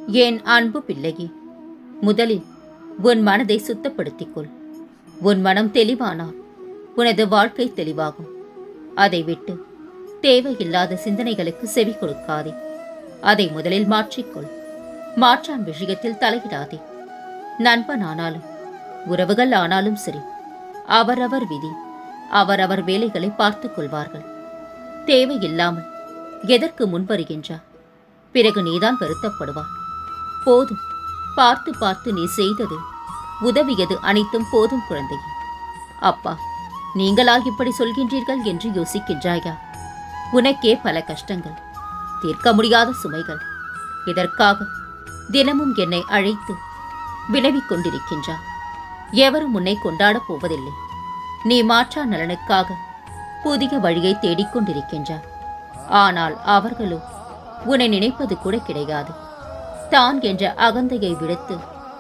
என் அன்பு பிள்ளையே முதலில் உன் மனதை சுத்தப்படுத்திக் கொள் உன் மனம் தெளிவானால் உனது வாழ்க்கை தெளிவாகும் அதை விட்டு தேவையில்லாத சிந்தனைகளுக்கு செவி கொடுக்காதே அதை முதலில் மாற்றிக்கொள் மாற்றான் விஷயத்தில் தலையிடாதே நண்பன் ஆனாலும் உறவுகள் ஆனாலும் சரி அவரவர் விதி அவரவர் வேலைகளை பார்த்துக் கொள்வார்கள் தேவையில்லாமல் எதற்கு முன்வருகின்றார் பிறகு நீதான் வருத்தப்படுவாய் போதும் பார்த்து பார்த்து நீ செய்தது உதவியது அனைத்தும் போதும் குழந்தையே அப்பா நீங்களா இப்படி சொல்கின்றீர்கள் என்று யோசிக்கின்றாயா உனக்கே பல கஷ்டங்கள் தீர்க்க முடியாத சுமைகள் இதற்காக தினமும் என்னை அழைத்து வினவிக் கொண்டிருக்கின்றார் எவரும் உன்னை கொண்டாடப் போவதில்லை நீ மாற்றா நலனுக்காக புதிய வழியை தேடிக்கொண்டிருக்கின்றார் ஆனால் அவர்களோ உன்னை நினைப்பது கூட கிடையாது தான் என்ற அகந்தையை விடுத்து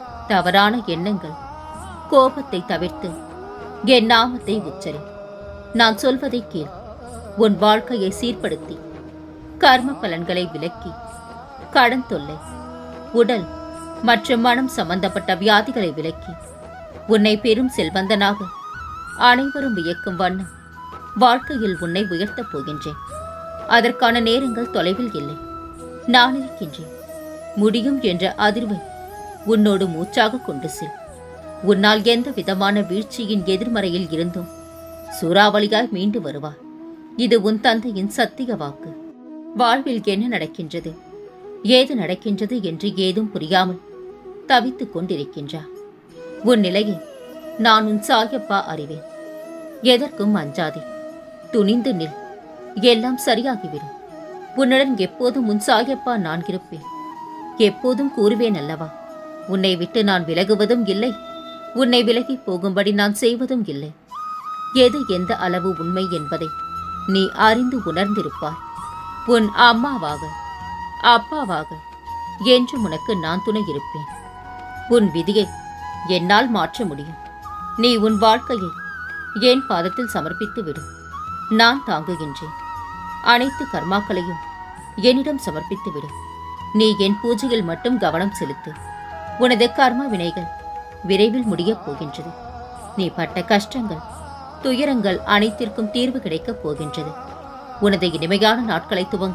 தவறான எண்ணங்கள் கோபத்தை தவிர்த்து என் நாமத்தை உச்சரி நான் சொல்வதை கேள் உன் வாழ்க்கையை சீர்படுத்தி கர்ம பலன்களை விலக்கி கடன் தொல்லை உடல் மற்றும் மனம் சம்பந்தப்பட்ட வியாதிகளை விலக்கி உன்னை பெரும் செல்வந்தனாக அனைவரும் வியக்கும் வண்ணம் வாழ்க்கையில் உன்னை உயர்த்தப் போகின்றேன் அதற்கான நேரங்கள் தொலைவில் இல்லை நான் இருக்கின்றேன் முடியும் என்ற அதிர்வை உன்னோடு மூச்சாக கொண்டு செல் உன்னால் எந்த விதமான வீழ்ச்சியின் எதிர்மறையில் இருந்தும் சூறாவளியாய் மீண்டு வருவார் இது உன் தந்தையின் சத்திய வாக்கு வாழ்வில் என்ன நடக்கின்றது ஏது நடக்கின்றது என்று ஏதும் புரியாமல் தவித்துக் கொண்டிருக்கின்றார் உன் நிலையை நான் உன் சாயப்பா அறிவேன் எதற்கும் அஞ்சாதே துணிந்து நில் எல்லாம் சரியாகிவிடும் உன்னுடன் எப்போதும் உன் சாயப்பா நான் இருப்பேன் எப்போதும் கூறுவேன் அல்லவா உன்னை விட்டு நான் விலகுவதும் இல்லை உன்னை விலகி போகும்படி நான் செய்வதும் இல்லை எது எந்த அளவு உண்மை என்பதை நீ அறிந்து உணர்ந்திருப்பாய் உன் அம்மாவாக அப்பாவாக என்றும் உனக்கு நான் துணை இருப்பேன் உன் விதியை என்னால் மாற்ற முடியும் நீ உன் வாழ்க்கையை என் பாதத்தில் சமர்ப்பித்து விடு நான் தாங்குகின்றேன் அனைத்து கர்மாக்களையும் என்னிடம் சமர்ப்பித்து விடு நீ என் பூஜையில் மட்டும் கவனம் செலுத்து உனது கர்ம வினைகள் விரைவில் முடியப் போகின்றது நீ பட்ட கஷ்டங்கள் துயரங்கள் அனைத்திற்கும் தீர்வு கிடைக்கப் போகின்றது உனது இனிமையான நாட்களை துவங்க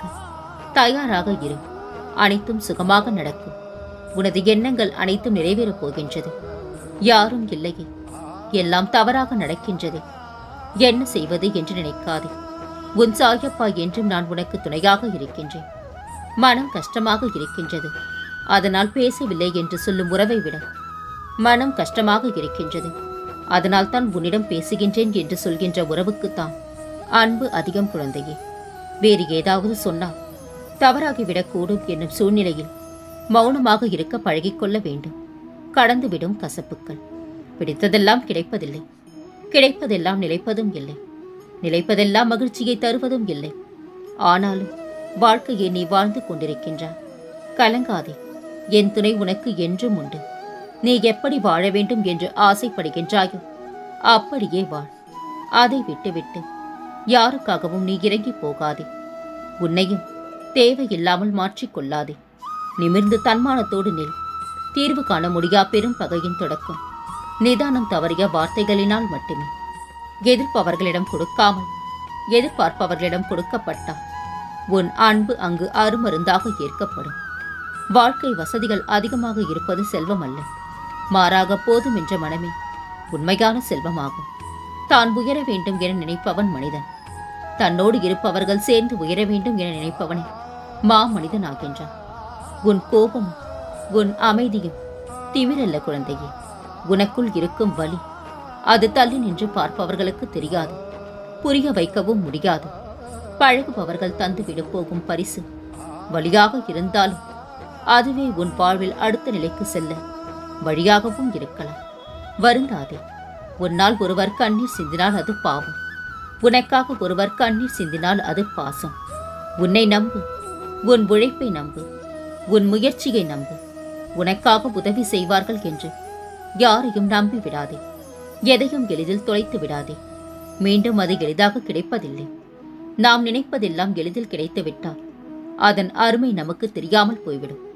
தயாராக இரு அனைத்தும் சுகமாக நடக்கும் உனது எண்ணங்கள் அனைத்தும் நிறைவேறப் போகின்றது யாரும் இல்லையே எல்லாம் தவறாக நடக்கின்றது என்ன செய்வது என்று நினைக்காதே உன் சாயப்பா என்றும் நான் உனக்கு துணையாக இருக்கின்றேன் மனம் கஷ்டமாக இருக்கின்றது அதனால் பேசவில்லை என்று சொல்லும் உறவை விட மனம் கஷ்டமாக இருக்கின்றது அதனால் தான் உன்னிடம் பேசுகின்றேன் என்று சொல்கின்ற உறவுக்குத்தான் அன்பு அதிகம் குழந்தையே வேறு ஏதாவது சொன்னால் தவறாகிவிடக்கூடும் என்னும் சூழ்நிலையில் மௌனமாக இருக்க பழகிக்கொள்ள வேண்டும் கடந்துவிடும் கசப்புக்கள் பிடித்ததெல்லாம் கிடைப்பதில்லை கிடைப்பதெல்லாம் நிலைப்பதும் இல்லை நிலைப்பதெல்லாம் மகிழ்ச்சியை தருவதும் இல்லை ஆனாலும் வாழ்க்கையை நீ வாழ்ந்து கொண்டிருக்கின்றாய் கலங்காதே என் துணை உனக்கு என்றும் உண்டு நீ எப்படி வாழ வேண்டும் என்று ஆசைப்படுகின்றாயோ அப்படியே வாழ் அதை விட்டுவிட்டு யாருக்காகவும் நீ இறங்கி போகாதே உன்னையும் தேவையில்லாமல் மாற்றிக்கொள்ளாதே நிமிர்ந்து தன்மானத்தோடு நில் தீர்வு காண முடியா பெரும் பகையின் தொடக்கம் நிதானம் தவறிய வார்த்தைகளினால் மட்டுமே எதிர்ப்பவர்களிடம் கொடுக்காமல் எதிர்பார்ப்பவர்களிடம் கொடுக்கப்பட்டால் உன் அன்பு அங்கு அருமருந்தாக ஏற்கப்படும் வாழ்க்கை வசதிகள் அதிகமாக இருப்பது செல்வம் அல்ல மாறாக போதும் என்ற மனமே உண்மையான செல்வமாகும் தான் உயர வேண்டும் என நினைப்பவன் மனிதன் தன்னோடு இருப்பவர்கள் சேர்ந்து உயர வேண்டும் என நினைப்பவனே மா மனிதன் ஆகின்றான் உன் கோபமும் உன் அமைதியும் திமிரல்ல குழந்தையே உனக்குள் இருக்கும் வலி அது தள்ளி நின்று பார்ப்பவர்களுக்கு தெரியாது புரிய வைக்கவும் முடியாது பழகுபவர்கள் தந்துவிடு போகும் பரிசு வழியாக இருந்தாலும் அதுவே உன் வாழ்வில் அடுத்த நிலைக்கு செல்ல வழியாகவும் இருக்கலாம் வருந்தாதே உன்னால் ஒருவர் கண்ணீர் சிந்தினால் அது பாவம் உனக்காக ஒருவர் கண்ணீர் சிந்தினால் அது பாசம் உன்னை நம்பு உன் உழைப்பை நம்பு உன் முயற்சியை நம்பு உனக்காக உதவி செய்வார்கள் என்று யாரையும் நம்பி விடாதே எதையும் எளிதில் தொலைத்து விடாதே மீண்டும் அது எளிதாக கிடைப்பதில்லை நாம் நினைப்பதெல்லாம் எளிதில் கிடைத்துவிட்டால் அதன் அருமை நமக்கு தெரியாமல் போய்விடும்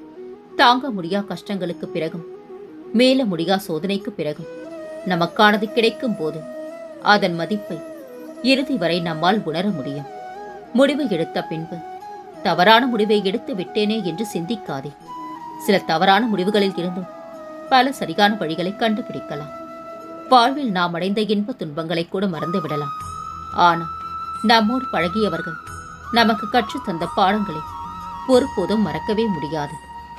தாங்க முடியா கஷ்டங்களுக்கு பிறகும் மேல முடியா சோதனைக்கு பிறகும் நமக்கானது கிடைக்கும் போது அதன் மதிப்பை இறுதி வரை நம்மால் உணர முடியும் முடிவு எடுத்த பின்பு தவறான முடிவை எடுத்து விட்டேனே என்று சிந்திக்காதே சில தவறான முடிவுகளில் இருந்தும் பல சரியான வழிகளை கண்டுபிடிக்கலாம் வாழ்வில் நாம் அடைந்த இன்ப துன்பங்களை கூட மறந்து விடலாம் ஆனால் நம்மோடு பழகியவர்கள் நமக்கு கற்றுத் தந்த பாடங்களை ஒருபோதும் மறக்கவே முடியாது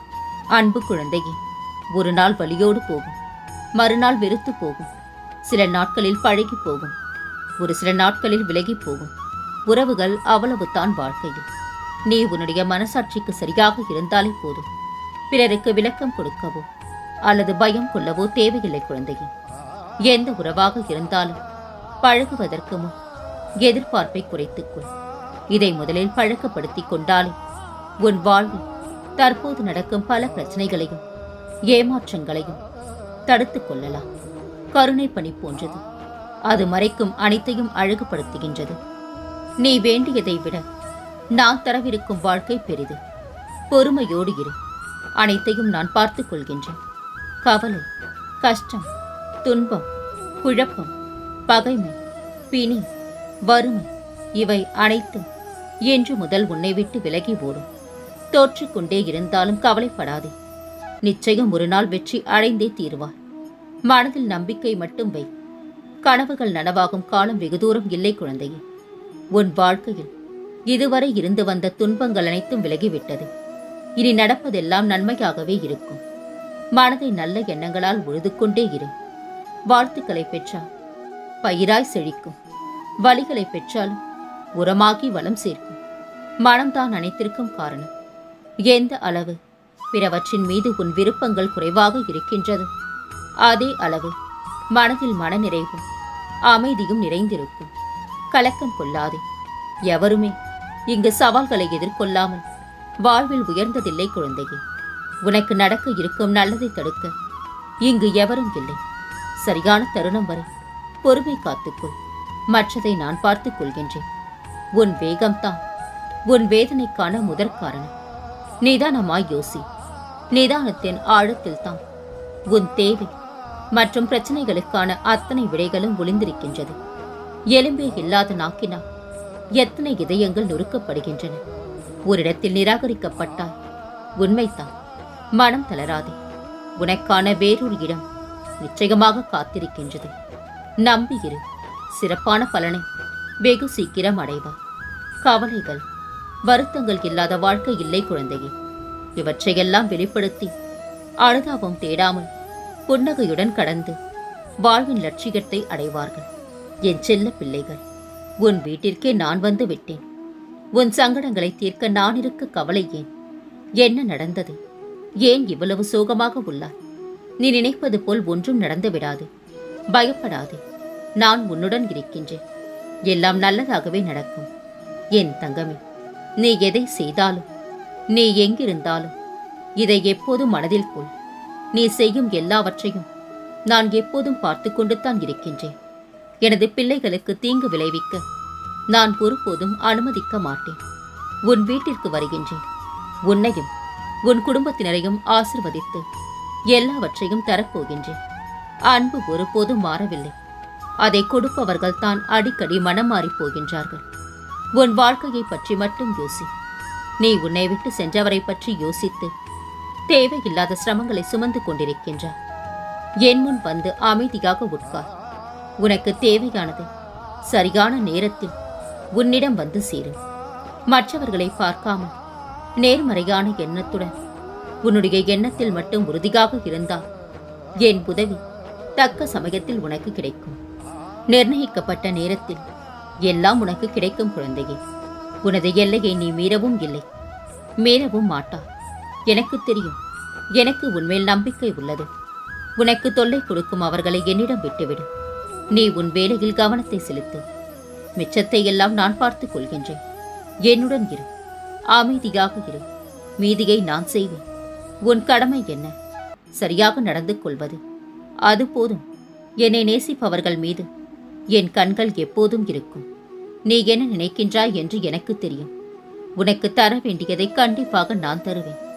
அன்பு குழந்தையே ஒரு நாள் வலியோடு போகும் மறுநாள் வெறுத்து போகும் சில நாட்களில் பழகி போகும் ஒரு சில நாட்களில் விலகி போகும் உறவுகள் அவ்வளவுதான் வாழ்க்கையில் நீ உன்னுடைய மனசாட்சிக்கு சரியாக இருந்தாலே போதும் பிறருக்கு விளக்கம் கொடுக்கவோ அல்லது பயம் கொள்ளவோ தேவையில்லை குழந்தையே எந்த உறவாக இருந்தாலும் பழகுவதற்கு முன் எதிர்பார்ப்பை குறைத்துக்கொள் இதை முதலில் பழக்கப்படுத்திக் கொண்டாலே உன் வாழ்வில் தற்போது நடக்கும் பல பிரச்சனைகளையும் ஏமாற்றங்களையும் தடுத்துக் கொள்ளலாம் கருணை பணி போன்றது அது மறைக்கும் அனைத்தையும் அழகுபடுத்துகின்றது நீ வேண்டியதை விட நான் தரவிருக்கும் வாழ்க்கை பெரிது பொறுமையோடு இரு அனைத்தையும் நான் பார்த்துக் கொள்கின்றேன் கவலை கஷ்டம் துன்பம் குழப்பம் பகைமை பிணி வறுமை இவை அனைத்தும் இன்று முதல் உன்னை விட்டு விலகி ஓடும் தோற்றுக்கொண்டே இருந்தாலும் கவலைப்படாதே நிச்சயம் ஒரு நாள் வெற்றி அடைந்தே தீருவாய் மனதில் நம்பிக்கை மட்டும் வை கனவுகள் நனவாகும் காலம் வெகு தூரம் இல்லை குழந்தையே உன் வாழ்க்கையில் இதுவரை இருந்து வந்த துன்பங்கள் அனைத்தும் விலகிவிட்டது இனி நடப்பதெல்லாம் நன்மையாகவே இருக்கும் மனதை நல்ல எண்ணங்களால் உழுது கொண்டே இரு வாழ்த்துக்களை பெற்றால் பயிராய் செழிக்கும் வலிகளை பெற்றாலும் உரமாகி வளம் சேர்க்கும் மனம்தான் அனைத்திற்கும் காரணம் எந்த அளவு பிறவற்றின் மீது உன் விருப்பங்கள் குறைவாக இருக்கின்றது அதே அளவு மனதில் மனநிறைவும் அமைதியும் நிறைந்திருக்கும் கலக்கம் கொள்ளாதே எவருமே இங்கு சவால்களை எதிர்கொள்ளாமல் வாழ்வில் உயர்ந்ததில்லை குழந்தையே உனக்கு நடக்க இருக்கும் நல்லதை தடுக்க இங்கு எவரும் இல்லை சரியான தருணம் வரை பொறுமை காத்துக்கொள் மற்றதை நான் பார்த்துக் கொள்கின்றேன் உன் வேகம்தான் உன் வேதனைக்கான முதற் காரணம் நிதானமாய் யோசி நிதானத்தின் ஆழத்தில் தான் உன் தேவை மற்றும் பிரச்சனைகளுக்கான அத்தனை விடைகளும் ஒளிந்திருக்கின்றது எலும்பே இல்லாத நாக்கினால் எத்தனை இதயங்கள் நொறுக்கப்படுகின்றன ஒரு இடத்தில் நிராகரிக்கப்பட்டால் உண்மைதான் மனம் தளராதே உனக்கான வேறொரு இடம் நிச்சயமாக காத்திருக்கின்றது நம்பியிரு சிறப்பான பலனை வெகு சீக்கிரம் அடைவார் கவலைகள் வருத்தங்கள் இல்லாத வாழ்க்கை இல்லை குழந்தையே இவற்றையெல்லாம் வெளிப்படுத்தி அனுதாபம் தேடாமல் புன்னகையுடன் கடந்து வாழ்வின் லட்சியத்தை அடைவார்கள் என் செல்ல பிள்ளைகள் உன் வீட்டிற்கே நான் வந்து விட்டேன் உன் சங்கடங்களை தீர்க்க நான் இருக்க கவலை ஏன் என்ன நடந்தது ஏன் இவ்வளவு சோகமாக உள்ளாய் நீ நினைப்பது போல் ஒன்றும் நடந்து விடாது பயப்படாதே நான் உன்னுடன் இருக்கின்றேன் எல்லாம் நல்லதாகவே நடக்கும் என் தங்கமே நீ எதை செய்தாலும் நீ எங்கிருந்தாலும் இதை எப்போதும் மனதில் கொள் நீ செய்யும் எல்லாவற்றையும் நான் எப்போதும் பார்த்து கொண்டு தான் இருக்கின்றேன் எனது பிள்ளைகளுக்கு தீங்கு விளைவிக்க நான் ஒருபோதும் அனுமதிக்க மாட்டேன் உன் வீட்டிற்கு வருகின்றேன் உன்னையும் உன் குடும்பத்தினரையும் ஆசிர்வதித்து எல்லாவற்றையும் தரப்போகின்றேன் அன்பு ஒருபோதும் மாறவில்லை அதை கொடுப்பவர்கள் தான் அடிக்கடி மனம் மாறிப் போகின்றார்கள் உன் வாழ்க்கையை பற்றி மட்டும் யோசி நீ உன்னை விட்டு சென்றவரை பற்றி யோசித்து தேவையில்லாத சிரமங்களை சுமந்து கொண்டிருக்கின்றார் என் முன் வந்து அமைதியாக உட்கார் உனக்கு தேவையானது சரியான நேரத்தில் உன்னிடம் வந்து சேரும் மற்றவர்களை பார்க்காமல் நேர்மறையான எண்ணத்துடன் உன்னுடைய எண்ணத்தில் மட்டும் உறுதியாக இருந்தால் என் உதவி தக்க சமயத்தில் உனக்கு கிடைக்கும் நிர்ணயிக்கப்பட்ட நேரத்தில் எல்லாம் உனக்கு கிடைக்கும் குழந்தையே உனது எல்லையை நீ மீறவும் இல்லை மீறவும் மாட்டாய் எனக்கு தெரியும் எனக்கு உன்மேல் நம்பிக்கை உள்ளது உனக்கு தொல்லை கொடுக்கும் அவர்களை என்னிடம் விட்டுவிடு நீ உன் வேலையில் கவனத்தை செலுத்து மிச்சத்தை எல்லாம் நான் பார்த்துக் கொள்கின்றேன் என்னுடன் இரு அமைதியாக இரு மீதியை நான் செய்வேன் உன் கடமை என்ன சரியாக நடந்து கொள்வது அது போதும் என்னை நேசிப்பவர்கள் மீது என் கண்கள் எப்போதும் இருக்கும் நீ என்ன நினைக்கின்றாய் என்று எனக்கு தெரியும் உனக்கு தர வேண்டியதை கண்டிப்பாக நான் தருவேன்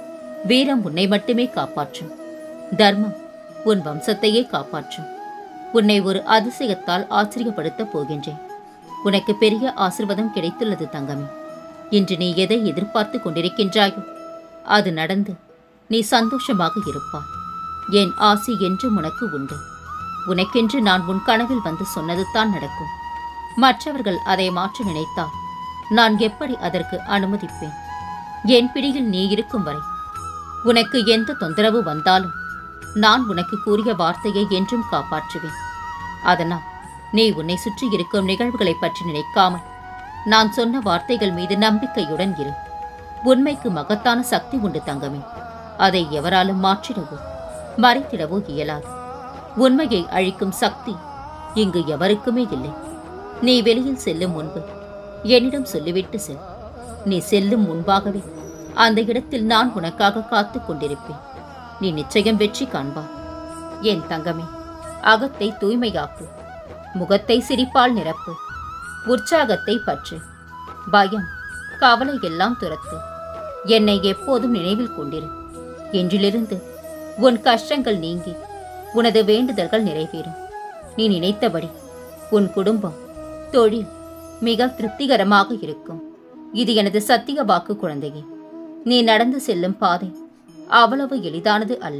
வீரம் உன்னை மட்டுமே காப்பாற்றும் தர்மம் உன் வம்சத்தையே காப்பாற்றும் உன்னை ஒரு அதிசயத்தால் ஆச்சரியப்படுத்தப் போகின்றேன் உனக்கு பெரிய ஆசிர்வாதம் கிடைத்துள்ளது தங்கமே இன்று நீ எதை எதிர்பார்த்து கொண்டிருக்கின்றாயோ அது நடந்து நீ சந்தோஷமாக இருப்பாய் என் ஆசை என்றும் உனக்கு உண்டு உனக்கென்று நான் உன் கனவில் வந்து சொன்னதுதான் நடக்கும் மற்றவர்கள் அதை மாற்ற நினைத்தால் நான் எப்படி அதற்கு அனுமதிப்பேன் என் பிடியில் நீ இருக்கும் வரை உனக்கு எந்த தொந்தரவு வந்தாலும் நான் உனக்கு கூறிய வார்த்தையை என்றும் காப்பாற்றுவேன் அதனால் நீ உன்னை சுற்றி இருக்கும் நிகழ்வுகளைப் பற்றி நினைக்காமல் நான் சொன்ன வார்த்தைகள் மீது நம்பிக்கையுடன் இரு உண்மைக்கு மகத்தான சக்தி உண்டு தங்கமே அதை எவராலும் மாற்றிடவோ மறைத்திடவோ இயலாது உண்மையை அழிக்கும் சக்தி இங்கு எவருக்குமே இல்லை நீ வெளியில் செல்லும் முன்பு என்னிடம் சொல்லிவிட்டு செல் நீ செல்லும் முன்பாகவே அந்த இடத்தில் நான் உனக்காக காத்துக் கொண்டிருப்பேன் நீ நிச்சயம் வெற்றி காண்பாய் என் தங்கமே அகத்தை தூய்மையாக்கு முகத்தை சிரிப்பால் நிரப்பு உற்சாகத்தை பற்று பயம் கவலை எல்லாம் துரத்து என்னை எப்போதும் நினைவில் கொண்டிரு என்றிலிருந்து உன் கஷ்டங்கள் நீங்கி உனது வேண்டுதல்கள் நிறைவேறும் நீ நினைத்தபடி உன் குடும்பம் தொழில் மிக திருப்திகரமாக இருக்கும் இது எனது சத்திய வாக்கு குழந்தையே நீ நடந்து செல்லும் பாதை அவ்வளவு எளிதானது அல்ல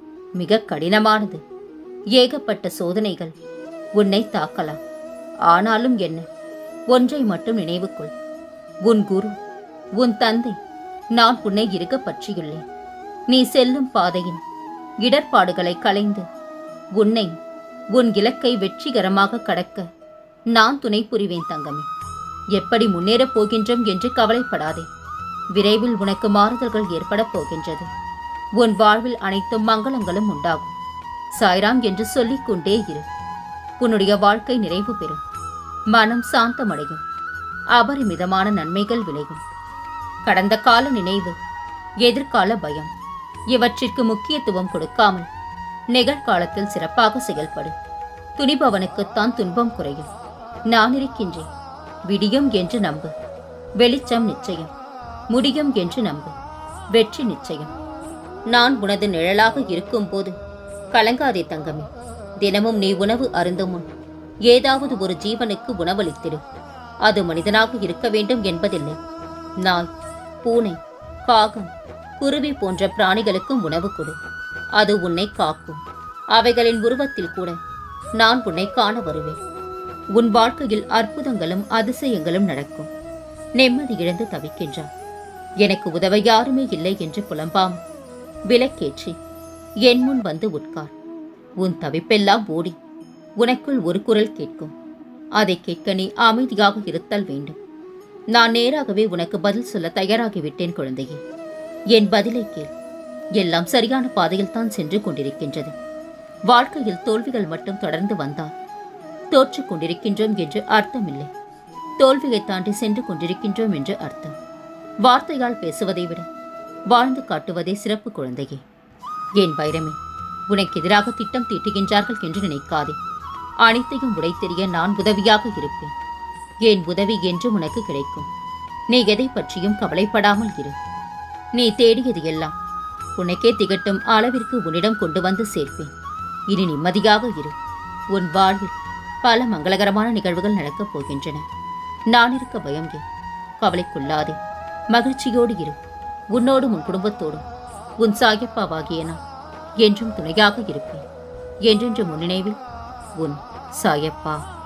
மிக கடினமானது ஏகப்பட்ட சோதனைகள் உன்னை தாக்கலாம் ஆனாலும் என்ன ஒன்றை மட்டும் நினைவு கொள் உன் குரு உன் தந்தை நான் உன்னை இருக்க பற்றியுள்ளேன் நீ செல்லும் பாதையின் இடர்பாடுகளை களைந்து உன்னை உன் இலக்கை வெற்றிகரமாக கடக்க நான் துணை புரிவேன் தங்கமே எப்படி முன்னேறப் போகின்றோம் என்று கவலைப்படாதே விரைவில் உனக்கு மாறுதல்கள் ஏற்படப் போகின்றது உன் வாழ்வில் அனைத்தும் மங்களங்களும் உண்டாகும் சாய்ராம் என்று சொல்லிக் கொண்டே இரு உன்னுடைய வாழ்க்கை நிறைவு பெறும் மனம் சாந்தமடையும் அபரிமிதமான நன்மைகள் விளையும் கடந்த கால நினைவு எதிர்கால பயம் இவற்றிற்கு முக்கியத்துவம் கொடுக்காமல் நிகழ்காலத்தில் சிறப்பாக செயல்படு துணிபவனுக்குத்தான் துன்பம் குறையும் நான் இருக்கின்றேன் விடியும் என்று நம்பு வெளிச்சம் நிச்சயம் முடியும் என்று நம்பு வெற்றி நிச்சயம் நான் உனது நிழலாக இருக்கும்போது கலங்காதே தங்கமே தினமும் நீ உணவு அருந்தும் முன் ஏதாவது ஒரு ஜீவனுக்கு உணவளித்திடு அது மனிதனாக இருக்க வேண்டும் என்பதில்லை நாய் பூனை காகம் குருவி போன்ற பிராணிகளுக்கும் உணவு கொடு அது உன்னை காக்கும் அவைகளின் உருவத்தில் கூட நான் உன்னை காண வருவேன் உன் வாழ்க்கையில் அற்புதங்களும் அதிசயங்களும் நடக்கும் நிம்மதி இழந்து தவிக்கின்றான் எனக்கு உதவ யாருமே இல்லை என்று புலம்பாம் விலக்கேற்றி என் முன் வந்து உட்கார் உன் தவிப்பெல்லாம் ஓடி உனக்குள் ஒரு குரல் கேட்கும் அதை கேட்க நீ அமைதியாக இருத்தல் வேண்டும் நான் நேராகவே உனக்கு பதில் சொல்ல தயாராகிவிட்டேன் குழந்தையே என் பதிலை கேள் எல்லாம் சரியான பாதையில் தான் சென்று கொண்டிருக்கின்றது வாழ்க்கையில் தோல்விகள் மட்டும் தொடர்ந்து வந்தால் தோற்றுக் கொண்டிருக்கின்றோம் என்று அர்த்தமில்லை தோல்வியை தாண்டி சென்று கொண்டிருக்கின்றோம் என்று அர்த்தம் வார்த்தையால் பேசுவதை விட வாழ்ந்து காட்டுவதே சிறப்பு குழந்தையே என் வைரமே உனக்கு எதிராக திட்டம் தீட்டுகின்றார்கள் என்று நினைக்காதே அனைத்தையும் உடைத்தெறிய நான் உதவியாக இருப்பேன் என் உதவி என்றும் உனக்கு கிடைக்கும் நீ எதை பற்றியும் கவலைப்படாமல் இரு நீ தேடியது எல்லாம் உனக்கே திகட்டும் அளவிற்கு உன்னிடம் கொண்டு வந்து சேர்ப்பேன் இனி நிம்மதியாக இரு உன் வாழ்வில் பல மங்களகரமான நிகழ்வுகள் நடக்கப் போகின்றன நான் இருக்க பயம் ஏன் கவலைக்குள்ளாதே மகிழ்ச்சியோடு இரு உன்னோடும் உன் குடும்பத்தோடும் உன் சாயப்பாவாகிய நான் என்றும் துணையாக இருப்பேன் என்றென்று முன்னினைவில் உன் சாயப்பா